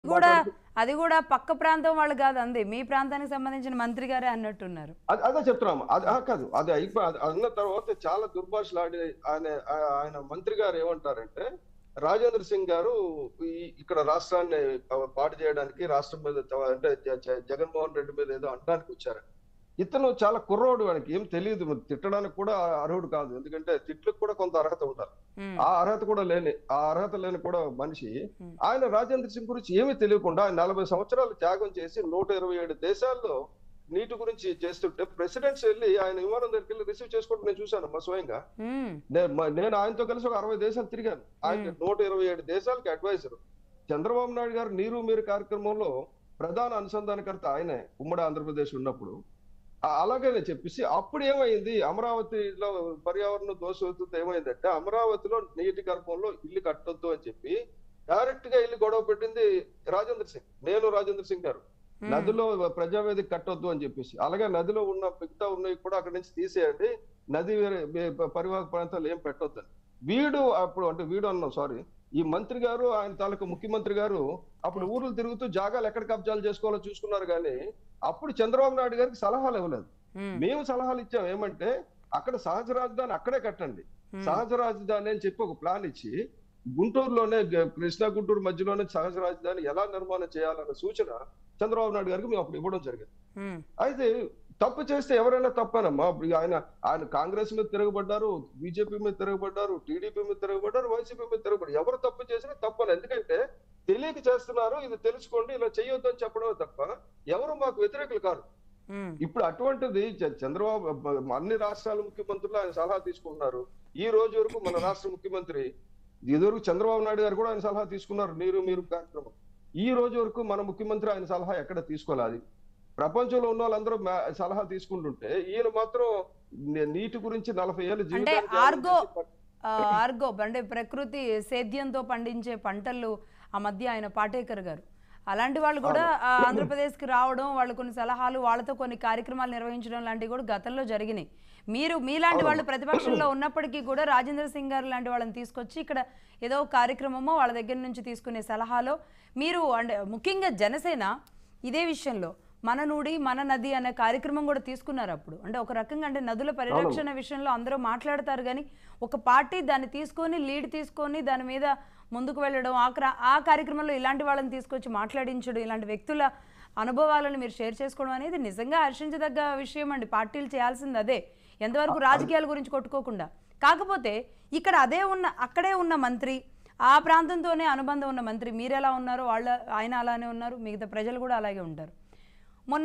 కూడా అది కూడా పక్క ప్రాంతం వాళ్ళు కాదు అంది మీ ప్రాంతానికి సంబంధించిన మంత్రి గారే అన్నట్టున్నారు అది అదే చెప్తున్నాము అది ఆ కాదు అది అయిపో అది అన్న తర్వాత చాలా దుర్భాషలు ఆడి ఆయన ఆ- ఆయన మంత్రి గారు ఏమంటారంటే రాజేంద్ర సింగ్ గారు ఈ- ఇక్కడ రాష్ట్రాన్ని పాడు చేయడానికి రాష్ట్రం మీద త- అంటే జ- జ- జగన్మోహన్ రెడ్డి మీద ఏదో అనడానికి వచ్చారు ఇతను చాలా కుర్రోడు ఆయనకి ఏం తెలియదు మరి తిట్టడానికి కూడా అర్హుడు కాదు ఎందుకంటే తిట్లకు కూడా కొంత అర్హత ఉండాలి ఉమ్, ఆ అర్హత కూడా లేని ఆ అర్హత లేని కూడా మనిషి ఆయన రాజేంద్ర సింగ్ గురించి ఏమీ తెలియకుండా ఆయన నలభై సంవత్సరాలు త్యాగం చేసి నూట ఇరవై ఏడు దేశాల్లో నీటి గురించి చేస్తుంటే ప్రెసిడెంట్స్ వెళ్ళి ఆయన విమానం దగ్గరికి వెళ్ళి రిసీవ్ చేసుకోవడం నేను చూశాను మా స్వయంగా ఉమ్, నే- మ- నేను ఆయనతో కలిసి ఒక అరవై దేశాలు తిరిగాను ఆయన నూట ఇరవై ఏడు దేశాలకి అడ్వైజర్ చంద్రబాబు నాయుడు గారు నీరు మీరు కార్యక్రమంలో ప్రధాన అనుసంధానకర్త ఆయనే ఉమ్మడి ఆంధ్రప్రదేశ్ ఉన్నప్పుడు ఆ- అలాగే చెప్పేసి అప్పుడు ఏమైంది అమరావతిలో పర్యావరణ దోషవుతుంది ఏమైందంటే అమరావతిలో నీటి గర్భంలో ఇల్లు కట్టొద్దు అని చెప్పి డైరెక్ట్ గా ఇల్లు గొడవ పెట్టింది రాజేంద్ర సింగ్ నేను రాజేంద్ర సింగ్ గారు నదిలో ప్రజావేదిక కట్టొద్దు అని చెప్పేసి అలాగే నదిలో ఉన్న మిగతా ఉన్నవి కూడా అక్కడి నుంచి తీసేయండి నది వేరే వే- పరివాహక ప్రాంతాలు ఏం పెట్టొద్దని వీడు అప్పుడు అంటే వీడు అన్నాం సారీ ఈ మంత్రి గారు ఆయన తాలూకు ముఖ్యమంత్రి గారు అప్పుడు ఊర్లు తిరుగుతూ జాగాలు ఎక్కడ కబ్జాలు చేసుకోవాలో చూసుకున్నారు కానీ అప్పుడు చంద్రబాబు నాయుడు గారికి సలహాలు ఇవ్వలేదు ఉమ్, మేము సలహాలు ఇచ్చాం ఏమంటే అక్కడ సహజ రాజధాని అక్కడే కట్టండి సహజ రాజధాని అని చెప్పి ఒక ప్లాన్ ఇచ్చి గుంటూరులోనే గ- కృష్ణా గుంటూరు మధ్యలోనే సహజ రాజధాని ఎలా నిర్మాణం చేయాలన్న సూచన చంద్రబాబు నాయుడు గారికి మేము అప్పుడు ఇవ్వడం జరిగింది ఉమ్, అయితే తప్పు చేస్తే ఎవరైనా తప్పేనమ్మా ఇప్పుడు ఆయన ఆయన కాంగ్రెస్ మీద తిరగబడ్డారు బీజేపీ మీద తిరగబడ్డారు టీడీపీ మీద తిరగబడ్డారు వైసీపీ మీద తిరగబడ్డారు ఎవరు తప్పు చేసినా తప్పని ఎందుకంటే తెలియక చేస్తున్నారు ఇది తెలుసుకోండి ఇలా చేయొద్దు అని చెప్పడమే తప్ప ఎవరు మాకు వ్యతిరేకులు కాదు ఉమ్, ఇప్పుడు అటువంటిది చ- చంద్రబాబు బ- అన్ని రాష్ట్రాల ముఖ్యమంత్రులు ఆయన సలహా తీసుకుంటున్నారు ఈ రోజు వరకు మన రాష్ట్ర ముఖ్యమంత్రి ఇదివరకు చంద్రబాబు నాయుడు గారు కూడా ఆయన సలహా తీసుకున్నారు నీరు మీరు కార్యక్రమం ఈ రోజు వరకు మన ముఖ్యమంత్రి ఆయన సలహా ఎక్కడ తీసుకోలేదు ప్రపంచంలో ఉన్న వాళ్ళందరూ మా- సలహా తీసుకుంటుంటే ఈయన మాత్రం ని- నీటి గురించి నలభై ఏళ్ళు జీవితాన్ని ఆర్గో త్యాగం చేసి ఆ, ఆర్గో అంటే ప్రకృతి సేద్యంతో పండించే పంటలు ఆ మధ్య ఆయన పాటేకర్ గారు అలాంటి వాళ్ళు కూడా ఆ, ఆంధ్రప్రదేశ్కి రావడం వాళ్ళు కొన్ని సలహాలు వాళ్ళతో కొన్ని కార్యక్రమాలు నిర్వహించడం లాంటివి కూడా గతంలో జరిగినాయి మీరు మీలాంటి వాళ్ళు ప్రతిపక్షంలో ఉన్నప్పటికీ కూడా రాజేంద్ర సింగ్ గారు లాంటి వాళ్ళని తీసుకొచ్చి ఇక్కడ ఏదో ఒక కార్యక్రమమో వాళ్ళ దగ్గర నుంచి తీసుకునే సలహాలో మీరు అంటే ముఖ్యంగా జనసేన ఇదే విషయంలో మన నూడి మన నది అనే కార్యక్రమం కూడా తీసుకున్నారు అప్పుడు అంటే ఒక రకంగా అంటే నదుల పరిరక్షణ విషయంలో అందరూ మాట్లాడతారు కానీ ఒక పార్టీ దాన్ని తీసుకొని లీడ్ తీసుకొని దాని మీద ముందుకు వెళ్ళడం ఆ క్ర- ఆ కార్యక్రమంలో ఇలాంటి వాళ్ళని తీసుకొచ్చి మాట్లాడించడం ఇలాంటి వ్యక్తుల అనుభవాలను మీరు షేర్ చేసుకోవడం అనేది నిజంగా హర్షించదగ్గ విషయం అండి పార్టీలు చేయాల్సింది అదే ఎంతవరకు రాజకీయాల గురించి కొట్టుకోకుండా కాకపోతే ఇక్కడ అదే ఉన్న అక్కడే ఉన్న మంత్రి ఆ ప్రాంతంతోనే అనుబంధం ఉన్న మంత్రి మీరు ఎలా ఉన్నారో వాళ్ళ ఆయన అలానే ఉన్నారు మిగతా ప్రజలు కూడా అలాగే ఉంటారు మొన్న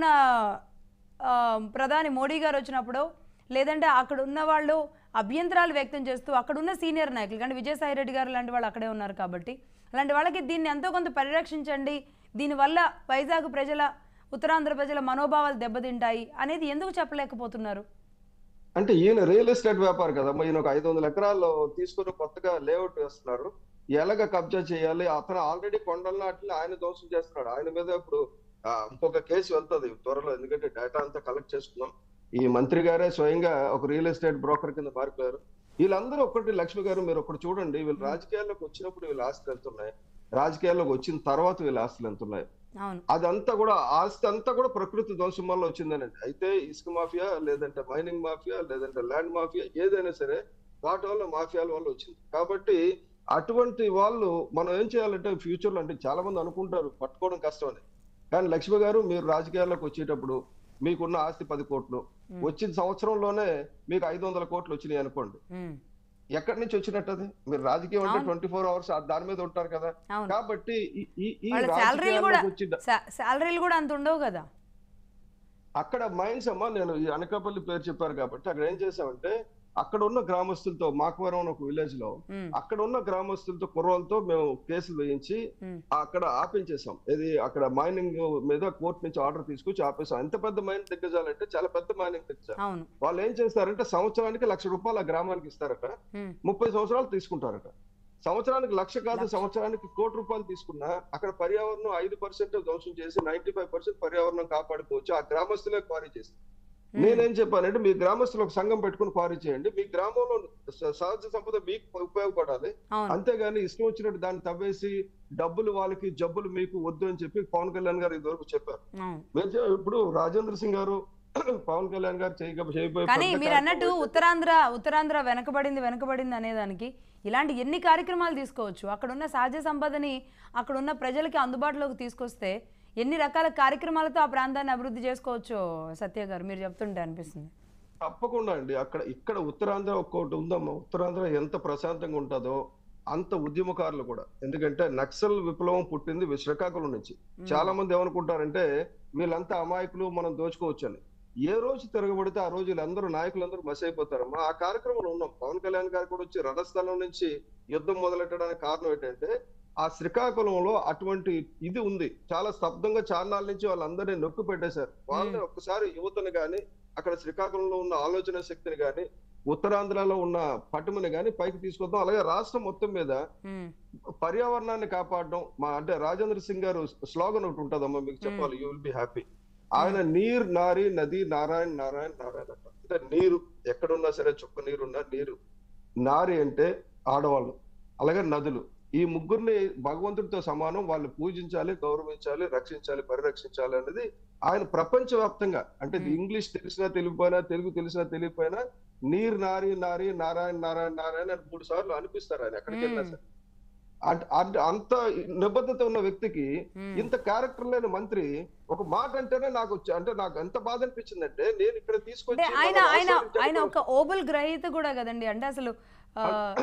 ఆ, ప్రధాని మోడీ గారు వచ్చినప్పుడు లేదంటే అక్కడ ఉన్న వాళ్ళు అభ్యంతరాలు వ్యక్తం చేస్తూ అక్కడ ఉన్న సీనియర్ నాయకులు అంటే విజయసాయి రెడ్డి గారు లాంటి వాళ్ళు అక్కడే ఉన్నారు కాబట్టి అలాంటి వాళ్ళకి దీన్ని ఎంతో కొంత పరిరక్షించండి దీనివల్ల వైజాగ్ ప్రజల ఉత్తరాంధ్ర ప్రజల మనోభావాలు దెబ్బతింటాయి అనేది ఎందుకు చెప్పలేకపోతున్నారు అంటే ఈయన రియల్ ఎస్టేట్ వ్యాపారి కదమ్మా ఈయన ఒక ఐదు వందల ఎకరాల్లో తీసుకుని కొత్తగా లేఅవుట్ వేస్తున్నారు ఎలాగ కబ్జా చేయాలి అతను ఆల్రెడీ కొండల నాటిని ఆయన దోషం చేస్తున్నాడు ఆయన మీద ఇప్పుడు ఆ, ఇంకొక కేసు వెళ్తుంది త్వరలో ఎందుకంటే డేటా అంతా కలెక్ట్ చేసుకున్నాం ఈ మంత్రి గారే స్వయంగా ఒక రియల్ ఎస్టేట్ బ్రోకర్ కింద మారిపోయారు వీళ్ళందరూ ఒకటి లక్ష్మి గారు మీరు ఒకటి చూడండి వీళ్ళు రాజకీయాల్లోకి వచ్చినప్పుడు వీళ్ళ ఆస్తులు ఎంత ఉన్నాయి రాజకీయాల్లోకి వచ్చిన తర్వాత వీళ్ళ ఆస్తులు ఎంత ఉన్నాయి అవును అదంతా కూడా ఆస్తి అంతా కూడా ప్రకృతి ధ్వంసం వల్ల వచ్చిందనండి అయితే ఇసుక మాఫియా లేదంటే మైనింగ్ మాఫియా లేదంటే ల్యాండ్ మాఫియా ఏదైనా సరే వాటి వల్ల మాఫియాల వల్ల వచ్చింది కాబట్టి అటువంటి వాళ్ళు మనం ఏం చేయాలంటే ఫ్యూచర్ లో అంటే చాలా మంది అనుకుంటారు పట్టుకోవడం కష్టం అని కానీ లక్ష్మి గారు మీరు రాజకీయాల్లోకి వచ్చేటప్పుడు మీకున్న ఆస్తి పది కోట్లు వచ్చిన సంవత్సరంలోనే మీకు ఐదు వందల కోట్లు వచ్చినాయి అనుకోండి ఉమ్, ఎక్కడి నుంచి వచ్చినట్టు అది మీరు రాజకీయం అంటే అవును. ట్వంటీ ఫోర్ అవర్స్ దాని మీద ఉంటారు కదా అవును కాబట్టి ఈ- ఈ ఈ వాళ్ళ శాలరీలు కూడా రాజకీయాల్లోకి వచ్చి శా- శాలరీలు కూడా అంత ఉండవు కదా అక్కడ మైన్స్ అమ్మా నేను ఈ అనకాపల్లి పేరు చెప్పారు కాబట్టి అక్కడ ఏం చేసామంటే అక్కడ ఉన్న గ్రామస్తులతో మాకవరం అని ఒక విలేజ్ లో ఉమ్, అక్కడ ఉన్న గ్రామస్తులతో కుర్రోలతో మేము కేసులు వేయించి ఉమ్, అక్కడ ఆపించేసాం ఇది అక్కడ మైనింగ్ మీద కోర్టు నుంచి ఆర్డర్ తీసుకొచ్చి ఆపేసాం ఎంత పెద్ద మైన్ దిగ్గజాలంటే చాలా పెద్ద మైనింగ్ దిగ్గజాలు అవును వాళ్ళు ఏం చేస్తారంటే సంవత్సరానికి లక్ష రూపాయలు ఆ గ్రామానికి ఇస్తారట ఉమ్, ముప్పై సంవత్సరాలు తీసుకుంటారట సంవత్సరానికి లక్ష కాదు సంవత్సరానికి కోటి రూపాయలు తీసుకున్నా అక్కడ పర్యావరణం ఐదు పర్సెంట్ ధ్వంసం చేసి నైన్టీ ఫైవ్ పర్సెంట్ పర్యావరణం కాపాడుకోవచ్చు ఆ గ్రామస్తులే క్వారీ చేస్తారు నేనేం చెప్పానంటే మీ గ్రామస్తులు ఒక సంఘం పెట్టుకుని క్వారీ చేయండి మీ గ్రామంలో స- సహజ సంపద మీకు ఉపయోగపడాలి అవును అంతేగాని ఇష్టం వచ్చినట్టు దాన్ని తవ్వేసి డబ్బులు వాళ్ళకి జబ్బులు మీకు వద్దు అని చెప్పి పవన్ కళ్యాణ్ గారు ఇదివరకు చెప్పారు అవును మీరు చె- ఇప్పుడు రాజేంద్ర సింగ్ గారు పవన్ కళ్యాణ్ గారు చేయక చేయబోయే కానీ పెద్ద మీరు అన్నట్టు కార్యక్రమం ఉత్తరాంధ్ర ఉత్తరాంధ్ర వెనకబడింది వెనకబడింది అనేదానికి ఇలాంటి ఎన్ని కార్యక్రమాలు తీసుకోవచ్చు అక్కడ ఉన్న సహజ సంపదని అక్కడ ఉన్న ప్రజలకి అందుబాటులోకి తీసుకొస్తే ఎన్ని రకాల కార్యక్రమాలతో ఆ ప్రాంతాన్ని అభివృద్ధి చేసుకోవచ్చు సత్య గారు మీరు చెప్తుంటే అనిపిస్తుంది తప్పకుండా అండి అక్కడ ఇక్కడ ఉత్తరాంధ్ర ఒక్కొక్కటి ఉందమ్మా ఉత్తరాంధ్ర ఎంత ప్రశాంతంగా ఉంటుందో అంత ఉద్యమకారులు కూడా ఎందుకంటే నక్సల్ విప్లవం పుట్టింది శ్రీకాకుళం నుంచి చాలా మంది ఏమనుకుంటారంటే వీళ్ళంతా అమాయకులు మనం దోచుకోవచ్చు అని ఏ రోజు తిరగబడితే ఆ రోజు వీళ్ళందరూ నాయకులందరూ మస్ అయిపోతారమ్మా ఆ కార్యక్రమంలో ఉన్నాం పవన్ కళ్యాణ్ గారు కూడా వచ్చి రణస్థలం నుంచి యుద్ధం మొదలెట్టడానికి కారణం ఏంటంటే ఆ శ్రీకాకుళంలో అటువంటి ఇది ఉంది చాలా స్తబ్దంగా చాన్నాళ్ళ నుంచి వాళ్ళందరినీ నొక్కి పెట్టేశారు వాళ్ళని ఒక్కసారి యువతను గాని అక్కడ శ్రీకాకుళంలో ఉన్న ఆలోచన శక్తిని గాని ఉత్తరాంధ్రలో ఉన్న పట్టుమని గాని పైకి తీసుకొద్దాం అలాగే రాష్ట్రం మొత్తం మీద ఉమ్, పర్యావరణాన్ని కాపాడడం మా అంటే రాజేంద్ర సింగ్ గారు స్లోగన్ ఒకటి ఉంటుందమ్మా మీకు చెప్పాలి యూ విల్ బి హ్యాపీ ఆయన నీర్ నారి నది నారాయణ నారాయణ నారాయణ అంటారు అంటే నీరు ఎక్కడున్నా సరే చుక్క నీరున్నా నీరు నారి అంటే ఆడవాళ్ళు అలాగే నదులు ఈ ముగ్గురిని భగవంతుడితో సమానం వాళ్ళు పూజించాలి గౌరవించాలి రక్షించాలి పరిరక్షించాలి అనేది ఆయన ప్రపంచవ్యాప్తంగా అంటే ఇది ఇంగ్లీష్ తెలిసినా తెలియపోయినా తెలుగు తెలిసినా తెలియపోయినా నీరు నారి నారి నారాయణ నారాయణ నారాయణ అని మూడు సార్లు అనిపిస్తారు ఆయన ఎక్కడికి వెళ్ళినా సరే అంట- అంట- అంత నిబద్ధత ఉన్న వ్యక్తికి ఉమ్. ఇంత క్యారెక్టర్ లేని మంత్రి ఒక మాట అంటేనే నాకు వచ్చి- అంటే నాకు ఎంత బాధ అనిపించిందంటే నేను ఇక్కడ అంటే తీసుకొచ్చి ఆయన మన ఆయన రాష్ట్రానికి ఆయన చెప్పడం- ఒక ఓబుల్ గ్రహీత కూడా కదండి అంటే అసలు ఆ,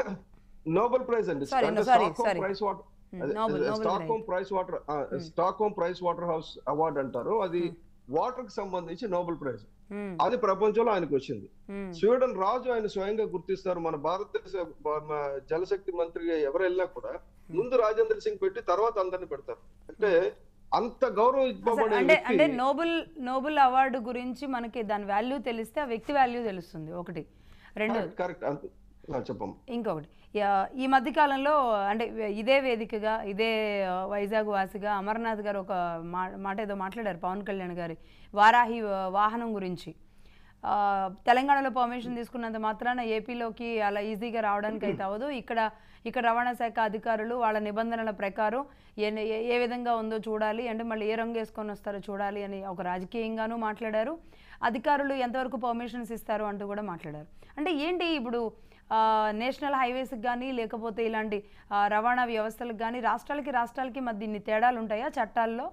నోబెల్ ప్రైజ్ అండి Sorry, అంటే no, sorry, Stockholm sorry. Prize water Nobel Nobel stock గ్రహీత. Home prize water Stockholm prize water house award అంటారు అది వాటర్ కి సంబంధించి నోబెల్ ప్రైజ్ ఉమ్, అది ప్రపంచంలో ఆయనకు వచ్చింది ఉమ్, స్వీడన్ రాజు ఆయన స్వయంగా గుర్తిస్తారు మన భారతదేశ బ- మ- జలశక్తి మంత్రిగా ఎవరు వెళ్ళినా కూడా ముందు రాజేంద్ర సింగ్ పెట్టి తర్వాత అందరిని పెడతారు అంటే అంత గౌరవం అసలు ఇవ్వబడే అంటే వ్యక్తి అంటే నోబెల్ నోబెల్ అవార్డు గురించి మనకి దాని వాల్యూ తెలిస్తే ఆ వ్యక్తి వాల్యూ తెలుస్తుంది ఒకటి రెండు కరెక్ట్ అంతే ఆ, చెప్పమ్మా ఇంకొకటి యా- ఈ మధ్య కాలంలో అంటే ఇదే వేదికగా ఇదే ఆ, వైజాగ్ వాసిగా అమర్నాథ్ గారు ఒక మా మాట ఏదో మాట్లాడారు పవన్ కళ్యాణ్ గారి వారాహి ఆ, వాహనం గురించి ఆ, తెలంగాణలో పర్మిషన్ తీసుకున్నంత మాత్రాన ఏపీలోకి అలా ఈజీగా రావడానికి అయితే అవ్వదు ఇక్కడ ఇక్కడ రవాణా శాఖ అధికారులు వాళ్ళ నిబంధనల ప్రకారం ఏ ఏ- ఏ విధంగా ఉందో చూడాలి అంటే మళ్ళీ ఏ రంగు వేసుకొని వస్తారో చూడాలి అని ఒక రాజకీయంగానూ మాట్లాడారు అధికారులు ఎంతవరకు పర్మిషన్స్ ఇస్తారు అంటూ కూడా మాట్లాడారు అంటే ఏంటి ఇప్పుడు ఆ, నేషనల్ హైవేస్కి కానీ లేకపోతే ఇలాంటి ఆ, రవాణా వ్యవస్థలకు కానీ రాష్ట్రాలకి రాష్ట్రాలకి మధ్య ఇన్ని తేడాలు ఉంటాయా చట్టాల్లో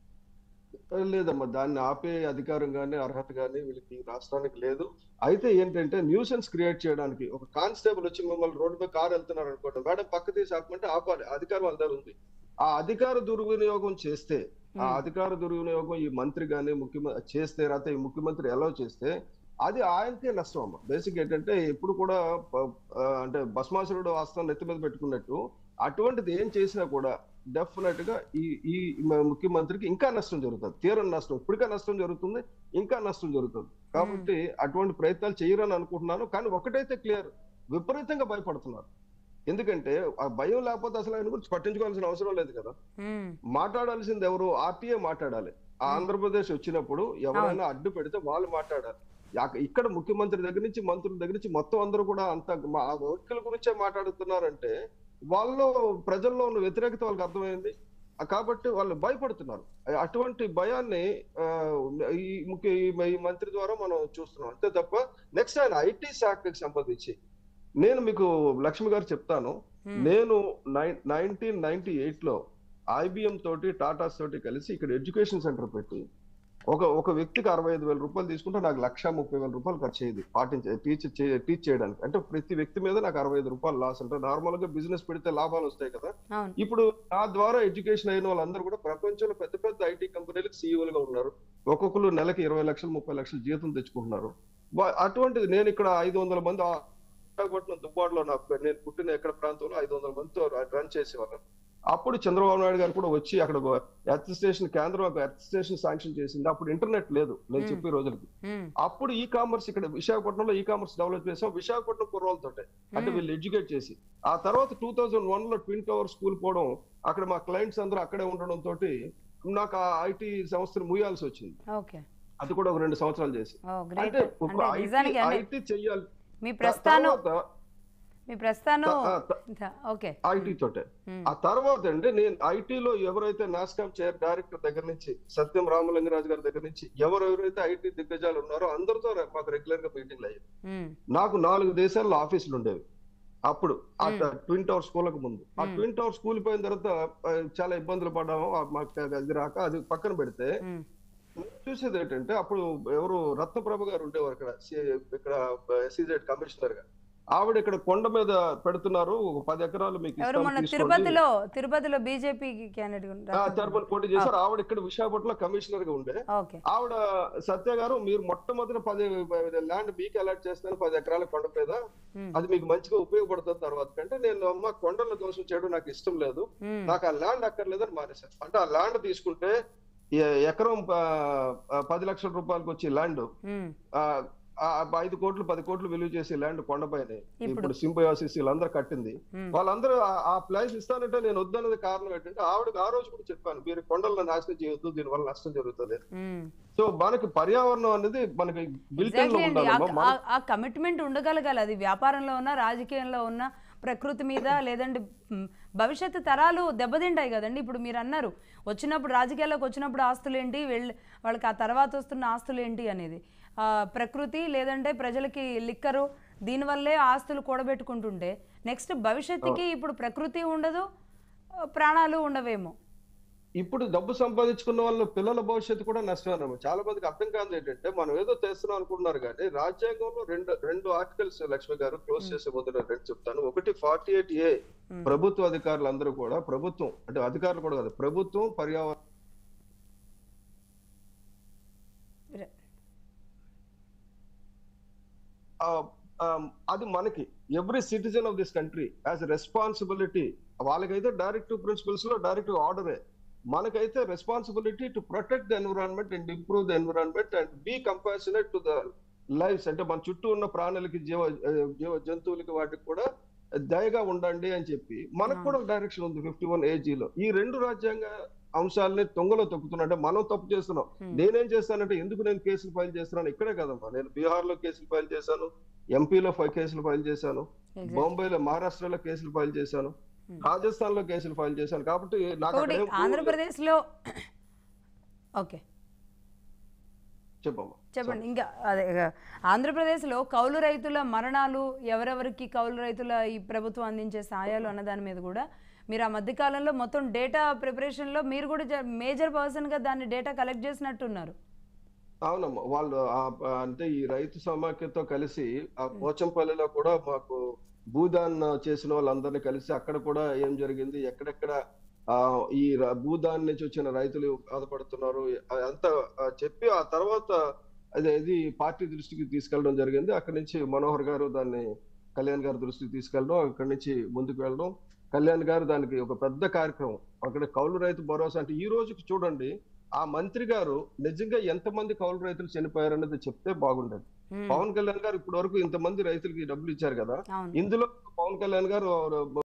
లేదమ్మా దాన్ని ఆపే అధికారం కానీ అర్హత కానీ వీళ్ళకి ఈ రాష్ట్రానికి లేదు అయితే ఏంటంటే న్యూసెన్స్ క్రియేట్ చేయడానికి ఒక కానిస్టేబుల్ వచ్చి మిమ్మల్ని రోడ్డు మీద కారు వెళ్తున్నారు అనుకోండి మేడం పక్క తీసి ఆపమంటే ఆపాలి అధికారం వాళ్ళ దగ్గర ఉంది ఆ అధికార దుర్వినియోగం చేస్తే ఆ అధికార దుర్వినియోగం ఈ మంత్రి కానీ ముఖ్యమంత్రి చేస్తే లేకపోతే ఈ ముఖ్యమంత్రి ఎలా చేస్తే అది ఆయనకే నష్టం అమ్మ బేసిక్ ఏంటంటే ఎప్పుడు కూడా ప- ఆ, అంటే భస్మాసురుడు హస్తం నెత్తి మీద పెట్టుకున్నట్టు అటువంటిది ఏం చేసినా కూడా డెఫినెట్ గా ఈ ఈ మ- ముఖ్యమంత్రికి ఇంకా నష్టం జరుగుతుంది తీరని నష్టం ఇప్పటికే నష్టం జరుగుతుంది ఇంకా నష్టం జరుగుతుంది కాబట్టి అటువంటి ప్రయత్నాలు చేయరని అనుకుంటున్నాను కానీ ఒకటైతే క్లియర్ విపరీతంగా భయపడుతున్నారు ఎందుకంటే ఆ భయం లేకపోతే అసలు ఆయన గురించి పట్టించుకోవాల్సిన అవసరం లేదు కదా మ్మ్. మాట్లాడాల్సింది ఎవరు ఆర్టీఏ మాట్లాడాలి ఆ ఆంధ్రప్రదేశ్ వచ్చినప్పుడు ఎవరైనా అడ్డు పెడితే వాళ్ళు మాట్లాడాలి యాక- ఇక్కడ ముఖ్యమంత్రి దగ్గర నుంచి మంత్రుల దగ్గర నుంచి మొత్తం అందరూ కూడా అంత మా- ఆ వ్యక్తుల గురించే మాట్లాడుతున్నారంటే వాళ్ళు ప్రజల్లో ఉన్న వ్యతిరేకత వాళ్ళకి అర్థమైంది ఆ కాబట్టి వాళ్ళు భయపడుతున్నారు అ- అటువంటి భయాన్ని ఆ, ఈ ముఖ్య ఈ- ఈ మంత్రి ద్వారా మనం చూస్తున్నాం అంతే తప్ప నెక్స్ట్ ఆయన ఐటీ శాఖకి సంబంధించి నేను మీకు లక్ష్మి గారు చెప్తాను మ్మ్. నేను నైన్టీన్ నైన్టీ ఎయిట్ లో ఐబిఎం తోటి టాటాస్ తోటి కలిసి ఇక్కడ ఎడ్యుకేషన్ సెంటర్ పెట్టి ఒక ఒక వ్యక్తికి అరవై ఐదు వేల రూపాయలు తీసుకుంటే నాకు లక్ష ముప్పై వేల రూపాయలు ఖర్చు అయ్యేది పాటించే టీచ్ టీచ్ చేయడానికి అంటే ప్రతి వ్యక్తి మీద నాకు అరవై ఐదు రూపాయలు లాస్ అంటే నార్మల్ గా బిజినెస్ పెడితే లాభాలు వస్తాయి కదా అవును ఇప్పుడు నా ద్వారా ఎడ్యుకేషన్ అయిన వాళ్ళందరూ కూడా ప్రపంచంలో పెద్ద పెద్ద ఐటీ కంపెనీలకు సీఈఓలుగా ఉన్నారు ఒక్కొక్కరు నెలకి ఇరవై లక్షలు ముప్పై లక్షలు జీతం తెచ్చుకుంటున్నారు వా- అటువంటిది నేను ఇక్కడ ఐదు వందల మంది ఆ విశాఖపట్నం దుబ్బాడులో నాకు నేను పుట్టిన ఎక్కడ ప్రాంతంలో ఐదు వందల మందితో రన్ చేసేవాళ్ళం అప్పుడు చంద్రబాబు నాయుడు గారు కూడా వచ్చి అక్కడ ఎర్త్ స్టేషన్ కేంద్రం ఒక ఎర్త్ స్టేషన్ శాంక్షన్ చేసింది అప్పుడు ఇంటర్నెట్ లేదు నేను Hmm. చెప్పే రోజులకి మ్మ్. అప్పుడు ఈ కామర్స్ ఇక్కడ విశాఖపట్నంలో ఈ కామర్స్ డెవలప్ చేసాం విశాఖపట్నం కుర్రోళ్ళతోటే అంటే Hmm. వీళ్ళు ఎడ్యుకేట్ చేసి ఆ తర్వాత టూ థౌజండ్ వన్ లో ట్విన్ టవర్ స్కూల్ పోవడం అక్కడ మా క్లయింట్స్ అందరూ అక్కడే ఉండడం తోటి నాకు ఆ ఐటీ సంస్థను ముయ్యాల్సి వచ్చింది ఓకే అది కూడా ఒక రెండు సంవత్సరాలు చేసి ఓ గ్రేట్ అంటే ఒక అంటే ఐటీ నిజానికి అంటే ఐటీ చెయ్యాలి మీ ప్రస్థానం తర్వాత మీ ప్రస్థానం ఆ, త- ఇంత- ఓకే ఐటీ తోటే ఉమ్, ఆ తర్వాత అండి నేను ఐటీలో ఎవరైతే నాస్కామ్ చైర్ డైరెక్టర్ దగ్గర నుంచి సత్యం రామలింగరాజు గారి దగ్గర నుంచి ఎవరెవరైతే ఐటీ దిగ్గజాలు ఉన్నారో అందరితో రే- మాకు రెగ్యులర్ గా మీటింగ్లు అయ్యాయి ఉమ్, నాకు నాలుగు దేశాల్లో ఆఫీసులు ఉండేవి అప్పుడు ఆ మ్మ్. ట్విన్ టవర్ స్కూల్ ముందు ఆ మ్మ్. ట్విన్ టవర్ స్కూల్ పోయిన తర్వాత ఆ, చాలా ఇబ్బందులు పడ్డాము ఆ, మాకు అది రాక అది పక్కన పెడితే ఉమ్, చూసేది ఏంటంటే అప్పుడు ఎవరు రత్నప్రభ గారు ఉండేవారు ఇక్కడ సి- ఇక్కడ ఎస్సీజెడ్ కమిషనర్ గా ఆవిడ ఇక్కడ కొండ మీద పెడుతున్నారు ఒక పది ఎకరాలు మీకు ఎవరు ఇస్తాం మొన్న తీసుకోండి. తిరుపతిలో తిరుపతిలో బీజేపీ క్యాండిడేట్ ఆ, తిరుపతి పోటీ చేశారు ఆవిడ ఇక్కడ విశాఖపట్నంలో కమిషనర్ గా ఉండే ఓకే ఆవిడ సత్య గారు మీరు మొట్టమొదటి పది ల్యాండ్ మీకు అలాట్ చేస్తాను పది ఎకరాల కొండ మీద ఉమ్, అది మీకు మంచిగా ఉపయోగపడుతుంది తర్వాత కంటే నేను అమ్మ కొండల దోషం చేయడం నాకు ఇష్టం లేదు ఉమ్, నాకు ఆ ల్యాండ్ అక్కర్లేదని మానేశాను అంటే ఆ ల్యాండ్ తీసుకుంటే ఎ- ఎకరం ప- ఆ, పది లక్షల రూపాయలకు వచ్చే ల్యాండ్ ఉమ్, ఐదు కోట్లు పది కోట్లు విలువ చేసే ల్యాండ్ కొండపైన ఇప్పుడు. ఇప్పుడు సింబయోసిస్ వీళ్ళందరూ కట్టింది ఉమ్, వాళ్ళందరూ ఆ- ఆ ప్లేస్ ఇస్తానంటే నేను వద్దన్నది కారణం ఏంటంటే ఆవిడకి ఆ రోజు కూడా చెప్పాను మీరు కొండలను నాశనం చేయొద్దు దీనివల్ల నష్టం జరుగుతుంది ఉమ్. సో మనకి పర్యావరణం అనేది మనకి బిల్టన్ లో Exactly అండి ఆ- ఉండాలమ్మా మన- ఆ- ఆ కమిట్మెంట్ ఉండగలగాలి అది వ్యాపారంలో ఉన్న రాజకీయంలో ఉన్న ప్రకృతి మీద లేదంటే మ్, భవిష్యత్తు తరాలు దెబ్బతింటాయి కదండి ఇప్పుడు మీరు అన్నారు వచ్చినప్పుడు రాజకీయాల్లోకి వచ్చినప్పుడు ఆస్తులు ఏంటి వెళ్ళి వాళ్ళకి ఆ తర్వాత వస్తున్న ఆస్తులు ఏంటి అనేది ఆ, ప్రకృతి లేదంటే ప్రజలకి లిక్కరు దీనివల్లే ఆస్తులు కూడబెట్టుకుంటుంటే నెక్స్ట్ భవిష్యత్తుకి ఇప్పుడు ప్రకృతి ఉండదు ఆ, ప్రాణాలు ఉండవేమో ఇప్పుడు డబ్బు సంపాదించుకున్న వాళ్ళ పిల్లల భవిష్యత్తు కూడా నష్టమే చాలా మందికి అర్థం కాదు ఏంటంటే మనం ఏదో చేస్తున్నాం అనుకుంటున్నారు కానీ రాజ్యాంగంలో రెండు రెండు ఆర్టికల్స్ లక్ష్మి గారు క్లోజ్ చేసే ముందు నేను రెండు చెప్తాను ఒకటి ఫార్టీ ఎయిట్ ఏ Hmm. ప్రభుత్వ అధికారులు అందరూ కూడా ప్రభుత్వం అంటే అధికారులు కూడా కాదు ప్రభుత్వం పర్యావరణ ఆ, ఆ, అది మనకి every citizen of this country as responsibility వాళ్ళకైతే డైరెక్టివ్ ప్రిన్సిపల్స్ లో డైరెక్టివ్ ఆర్డరే మనకైతే responsibility to protect the environment and improve the environment and be compassionate to the lifes అంటే మన చుట్టూ ఉన్న ప్రాణులకి జీవ జీవ జంతువులకి వాటికి కూడా దయగా ఉండండి అని చెప్పి మనకు కూడా డైరెక్షన్ ఉంది ఫిఫ్టీ వన్ ఏజీలో ఈ రెండు రాజ్యాంగ అంశాలని తొంగలో తొక్కుతున్నా అంటే మనం తప్పు చేస్తున్నాం Hmm. నేనేం చేస్తానంటే ఎందుకు నేను కేసులు ఫైల్ చేస్తున్నాను ఇక్కడే కదమ్మా నేను బీహార్ లో కేసులు ఫైల్ చేశాను ఎంపీలో ఫైవ్ కేసులు ఫైల్ చేశాను Exactly. బాంబేలో మహారాష్ట్రలో కేసులు ఫైల్ చేశాను Hmm. రాజస్థాన్ లో కేసులు ఫైల్ చేశాను కాబట్టి నాకు ఒకటి అక్కడ ఏం proof ఆంధ్రప్రదేశ్లో ఓకే లేదు. చెప్పమ్మా చెప్పండి ఇంకా అదే ఇక ఆంధ్రప్రదేశ్లో కౌలు రైతుల మరణాలు ఎవరెవరికి కౌలు రైతుల ఈ ప్రభుత్వం అందించే సాయాలు అన్న దాని మీద కూడా మీరు ఆ మధ్యకాలంలో మొత్తం డేటా ప్రిపరేషన్లో మీరు కూడా మేజర్ పర్సన్గా దాన్ని డేటా కలెక్ట్ చేసినట్టున్నారు అవునమ్మా వాళ్ళు ఆ- ఆ అంటే ఈ రైతు సమాఖ్యతో కలిసి ఆ పోచంపల్లిలో కూడా మాకు భూదాన్ చేసిన వాళ్ళందరినీ కలిసి అక్కడ కూడా ఏం జరిగింది ఎక్కడెక్కడ ఆ ఈ ర- భూదాన్ నుంచి వచ్చిన రైతులు బాధపడుతున్నారు అంతా ఆ, చెప్పి ఆ తర్వాత అదే ఇది పార్టీ దృష్టికి తీసుకెళ్ళడం జరిగింది అక్కడి నుంచి మనోహర్ గారు దాన్ని కళ్యాణ్ గారి దృష్టికి తీసుకెళ్ళడం అక్కడి నుంచి ముందుకు వెళ్ళడం కళ్యాణ్ గారు దానికి ఒక పెద్ద కార్యక్రమం అక్కడ కౌలు రైతు భరోసా అంటే ఈ రోజుకి చూడండి ఆ మంత్రి గారు నిజంగా ఎంతమంది కౌలు రైతులు చనిపోయారనేది చెప్తే బాగుండేది మ్మ్. పవన్ కళ్యాణ్ గారు ఇప్పటి వరకు ఇంతమంది రైతులకి డబ్బులు ఇచ్చారు కదా అవును ఇందులో పవన్ కళ్యాణ్ గారు